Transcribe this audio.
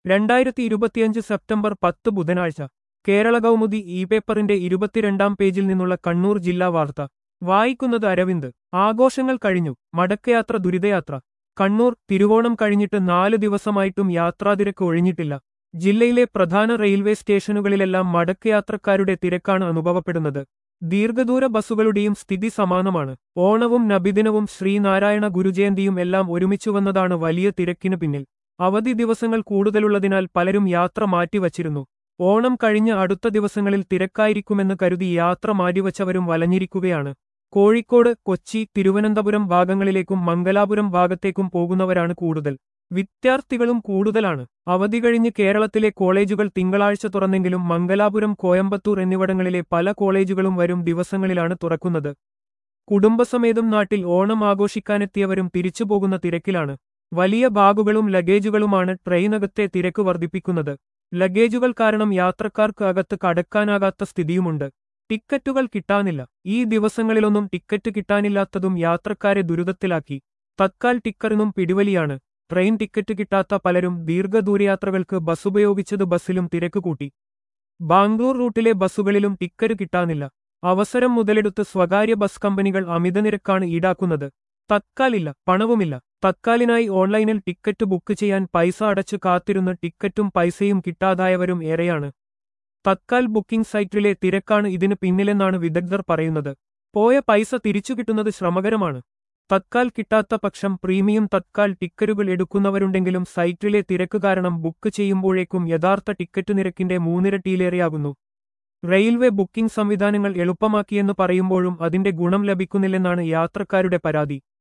രണ്ടായിരത്തി ഇരുപത്തിയഞ്ച് സെപ്റ്റംബർ പത്ത് ബുധനാഴ്ച കേരള കൗമുദി ഇ പേപ്പറിന്റെ ഇരുപത്തിരണ്ടാം പേജിൽ നിന്നുള്ള കണ്ണൂർ ജില്ലാ വാർത്ത വായിക്കുന്നത് അരവിന്ദ് ആഘോഷങ്ങൾ കഴിഞ്ഞു മടക്കയാത്ര ദുരിതയാത്ര കണ്ണൂർ തിരുവോണം കഴിഞ്ഞിട്ട് നാല് ദിവസമായിട്ടും യാത്രാതിരക്ക് ഒഴിഞ്ഞിട്ടില്ല ജില്ലയിലെ പ്രധാന റെയിൽവേ സ്റ്റേഷനുകളിലെല്ലാം മടക്കയാത്രക്കാരുടെ തിരക്കാണ് അനുഭവപ്പെടുന്നത് ദീർഘദൂര ബസ്സുകളുടെയും സ്ഥിതി സമാനമാണ് ഓണവും നബിദിനവും ശ്രീനാരായണ ഗുരുജയന്തിയും എല്ലാം ഒരുമിച്ചു വന്നതാണ് വലിയ തിരക്കിനു പിന്നിൽ അവധി ദിവസങ്ങൾ കൂടുതലുള്ളതിനാൽ പലരും യാത്ര മാറ്റിവച്ചിരുന്നു ഓണം കഴിഞ്ഞ അടുത്ത ദിവസങ്ങളിൽ തിരക്കായിരിക്കുമെന്ന് കരുതി യാത്ര മാറ്റിവച്ചവരും വലഞ്ഞിരിക്കുകയാണ് കോഴിക്കോട് കൊച്ചി തിരുവനന്തപുരം ഭാഗങ്ങളിലേക്കും മംഗലാപുരം ഭാഗത്തേക്കും പോകുന്നവരാണ് കൂടുതൽ വിദ്യാർത്ഥികളും കൂടുതലാണ് അവധി കഴിഞ്ഞ് കേരളത്തിലെ കോളേജുകൾ തിങ്കളാഴ്ച തുറന്നെങ്കിലും മംഗലാപുരം കോയമ്പത്തൂർ എന്നിവിടങ്ങളിലെ പല കോളേജുകളും വരും ദിവസങ്ങളിലാണ് തുറക്കുന്നത് കുടുംബസമേതം നാട്ടിൽ ഓണം ആഘോഷിക്കാനെത്തിയവരും തിരിച്ചുപോകുന്ന തിരക്കിലാണ് വലിയ ബാഗുകളും ലഗേജുകളുമാണ് ട്രെയിനകത്തെ തിരക്ക് വർദ്ധിപ്പിക്കുന്നത് ലഗേജുകൾ കാരണം യാത്രക്കാർക്ക് അകത്ത് കടക്കാനാകാത്ത സ്ഥിതിയുമുണ്ട് ടിക്കറ്റുകൾ കിട്ടാനില്ല ഈ ദിവസങ്ങളിലൊന്നും ടിക്കറ്റ് കിട്ടാനില്ലാത്തതും യാത്രക്കാരെ ദുരിതത്തിലാക്കി തത്കാൽ ടിക്കറിനും പിടിവലിയാണ് ട്രെയിൻ ടിക്കറ്റ് കിട്ടാത്ത പലരും ദീർഘദൂരയാത്രകൾക്ക് ബസ്സുപയോഗിച്ചത് ബസ്സിലും തിരക്ക് കൂട്ടി ബാംഗ്ലൂർ റൂട്ടിലെ ബസ്സുകളിലും ടിക്കറ്റ് കിട്ടാനില്ല അവസരം മുതലെടുത്ത് സ്വകാര്യ ബസ് കമ്പനികൾ അമിത നിരക്കാണ് ഈടാക്കുന്നത് തത്കാലില്ല പണവുമില്ല തത്കാലിനായി ഓൺലൈനിൽ ടിക്കറ്റ് ബുക്ക് ചെയ്യാൻ പൈസ അടച്ചു കാത്തിരുന്ന് ടിക്കറ്റും പൈസയും കിട്ടാതായവരും ഏറെയാണ് തത്കാൽ ബുക്കിംഗ് സൈറ്റിലെ തിരക്കാണ് ഇതിന് പിന്നിലെന്നാണ് വിദഗ്ധർ പറയുന്നത് പോയ പൈസ തിരിച്ചു കിട്ടുന്നത് ശ്രമകരമാണ് തത്കാൽ കിട്ടാത്ത പക്ഷം പ്രീമിയം തത്കാൽ ടിക്കറ്റുകൾ എടുക്കുന്നവരുണ്ടെങ്കിലും സൈറ്റിലെ തിരക്ക് കാരണം ബുക്ക് ചെയ്യുമ്പോഴേക്കും യഥാർത്ഥ ടിക്കറ്റ് നിരക്കിന്റെ മൂന്നിരട്ടിയിലേറെയാകുന്നു റെയിൽവേ ബുക്കിംഗ് സംവിധാനങ്ങൾ എളുപ്പമാക്കിയെന്ന് പറയുമ്പോഴും അതിന്റെ ഗുണം ലഭിക്കുന്നില്ലെന്നാണ് യാത്രക്കാരുടെ പരാതി